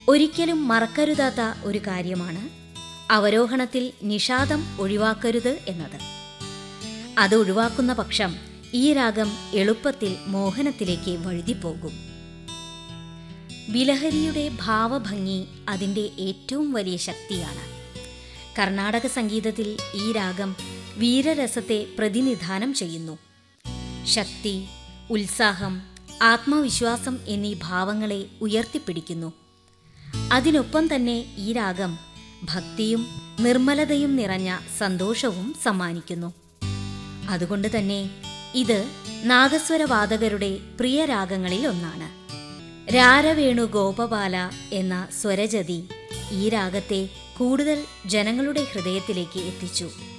ഒരിക്കലും മറക്കരുതാത്ത ഒരു കാര്യമാണ് അവരോഹണത്തിൽ നിഷാദം ഒഴിവാക്കരുത് എന്നത് അത് ഒഴിവാക്കുന്ന പക്ഷം ഈ രാഗം എളുപ്പത്തിൽ മോഹനത്തിലേക്ക് വഴുതിപ്പോകും ബിലഹരിയുടെ ഭാവഭംഗി അതിൻ്റെ ഏറ്റവും വലിയ ശക്തിയാണ് കർണാടക സംഗീതത്തിൽ ഈ രാഗം വീരരസത്തെ പ്രതിനിധാനം ചെയ്യുന്നു ശക്തി ഉത്സാഹം ആത്മവിശ്വാസം എന്നീ ഭാവങ്ങളെ ഉയർത്തിപ്പിടിക്കുന്നു അതിനൊപ്പം തന്നെ ഈ രാഗം ഭക്തിയും നിർമ്മലതയും നിറഞ്ഞ സന്തോഷവും സമ്മാനിക്കുന്നു അതുകൊണ്ട് തന്നെ ഇത് നാഗസ്വരവാദകരുടെ പ്രിയ രാഗങ്ങളിൽ ഒന്നാണ് രാരവേണു ഗോപബാല എന്ന സ്വരജതി ഈ രാഗത്തെ കൂടുതൽ ജനങ്ങളുടെ ഹൃദയത്തിലേക്ക് എത്തിച്ചു